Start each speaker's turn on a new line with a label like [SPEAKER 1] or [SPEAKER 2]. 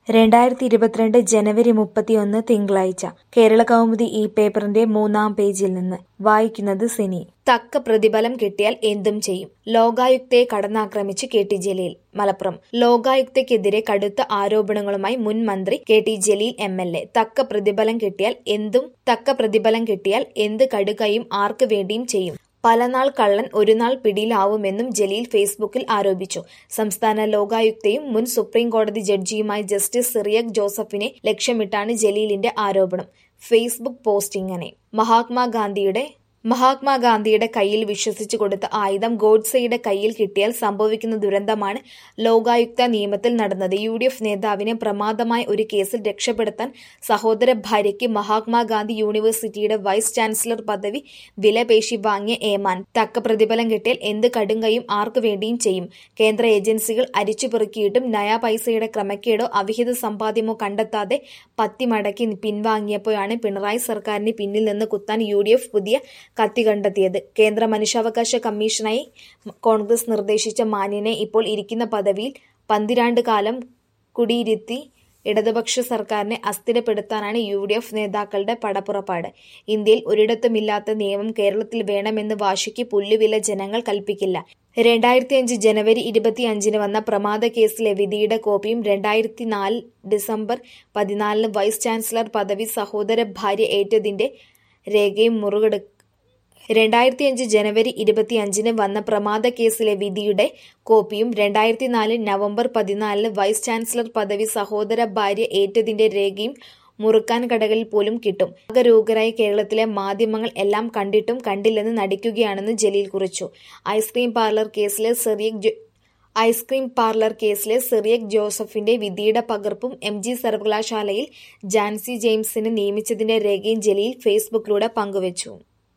[SPEAKER 1] രണ്ടായിരത്തി ഇരുപത്തിരണ്ട് ജനുവരി മുപ്പത്തിയൊന്ന് തിങ്കളാഴ്ച കേരളകൗമുദി ഈ പേപ്പറിന്റെ മൂന്നാം പേജിൽ നിന്ന് വായിക്കുന്നത് സിനി തക്ക പ്രതിഫലം കിട്ടിയാൽ എന്തും ചെയ്യും ലോകായുക്തയെ കടന്നാക്രമിച്ച് കെ ടി ജലീൽ മലപ്പുറം ലോകായുക്തയ്ക്കെതിരെ കടുത്ത ആരോപണങ്ങളുമായി മുൻ മന്ത്രി K T Jaleel M L A തക്ക പ്രതിഫലം കിട്ടിയാൽ എന്തും തക്ക പ്രതിഫലം കിട്ടിയാൽ എന്ത് കടുകയും ആർക്ക് വേണ്ടിയും ചെയ്യും പലനാൾ കള്ളൻ ഒരു നാൾ പിടിയിലാവുമെന്നും ജലീൽ ഫേസ്ബുക്കിൽ ആരോപിച്ചു സംസ്ഥാന ലോകായുക്തയും മുൻ സുപ്രീം കോടതി ജഡ്ജിയുമായ ജസ്റ്റിസ് സിറിയക് ജോസഫിനെ ലക്ഷ്യമിട്ടാണ് ജലീലിന്റെ ആരോപണം ഫേസ്ബുക്ക് പോസ്റ്റ് ഇങ്ങനെ മഹാത്മാഗാന്ധിയുടെ മഹാത്മാഗാന്ധിയുടെ കയ്യിൽ വിശ്വസിച്ചു കൊടുത്ത ആയുധം ഗോഡ്സെയുടെ കയ്യിൽ കിട്ടിയാൽ സംഭവിക്കുന്ന ദുരന്തമാണ് ലോകായുക്ത നിയമത്തിൽ നടന്നത് യു ഡി എഫ് നേതാവിനെ പ്രമാദമായ ഒരു കേസിൽ രക്ഷപ്പെടുത്താൻ സഹോദര ഭാര്യയ്ക്ക് മഹാത്മാഗാന്ധി യൂണിവേഴ്സിറ്റിയുടെ വൈസ് ചാൻസലർ പദവി വിലപേശി വാങ്ങിയ ഏമാൻ തക്ക പ്രതിഫലം കിട്ടിയാൽ എന്ത് കടുങ്കയും ആർക്കു വേണ്ടിയും ചെയ്യും കേന്ദ്ര ഏജൻസികൾ അരിച്ചുപെറുക്കിയിട്ടും നയാ പൈസയുടെ ക്രമക്കേടോ അവിഹിത സമ്പാദ്യമോ കണ്ടെത്താതെ പത്തിമടക്കി പിൻവാങ്ങിയപ്പോഴാണ് പിണറായി സർക്കാരിന് പിന്നിൽ നിന്ന് കുത്താൻ യു ഡി എഫ് പുതിയ കത്തി കണ്ടെത്തിയത് കേന്ദ്ര മനുഷ്യാവകാശ കമ്മീഷനായി കോൺഗ്രസ് നിർദ്ദേശിച്ച മാന്യനെ ഇപ്പോൾ ഇരിക്കുന്ന പദവിയിൽ പന്തിരാണ്ട് കാലം കുടിയിരുത്തി ഇടതുപക്ഷ സർക്കാരിനെ അസ്ഥിരപ്പെടുത്താനാണ് യു ഡി എഫ് നേതാക്കളുടെ പടപ്പുറപ്പാട് ഇന്ത്യയിൽ ഒരിടത്തുമില്ലാത്ത നിയമം കേരളത്തിൽ വേണമെന്ന് വാശിക്ക് പുല്ലുവില ജനങ്ങൾ കൽപ്പിക്കില്ല രണ്ടായിരത്തി അഞ്ച് ജനുവരി ഇരുപത്തിയഞ്ചിന് വന്ന പ്രമാദ കേസിലെ വിധിയുടെ കോപ്പിയും രണ്ടായിരത്തി നാല് ഡിസംബർ പതിനാലിന് വൈസ് ചാൻസലർ പദവി സഹോദര ഭാര്യ ഏറ്റതിന്റെ രേഖയും മുറുകെടു രണ്ടായിരത്തി അഞ്ച് ജനുവരി ഇരുപത്തിയഞ്ചിന് വന്ന പ്രമാദ കേസിലെ വിധിയുടെ കോപ്പിയും രണ്ടായിരത്തി നാല് നവംബർ പതിനാലിന് വൈസ് ചാൻസലർ പദവി സഹോദര ഭാര്യ ഏറ്റതിന്റെ രേഖയും മുറുക്കാൻ കടകളിൽ പോലും കിട്ടും ആകരൂകരായ കേരളത്തിലെ മാധ്യമങ്ങൾ എല്ലാം കണ്ടിട്ടും കണ്ടില്ലെന്ന് നടിക്കുകയാണെന്ന് ജലീൽ കുറിച്ചു ഐസ്ക്രീം പാർലർ കേസിലെ സെറിയക് ഐസ്ക്രീം പാർലർ കേസിലെ സിറിയക് ജോസഫിന്റെ വിധിയുടെ പകർപ്പും എം ജി സർവകലാശാലയിൽ ജാൻസി ജെയിംസിനെ നിയമിച്ചതിന്റെ രേഖയും ജലീൽ ഫേസ്ബുക്കിലൂടെ പങ്കുവച്ചു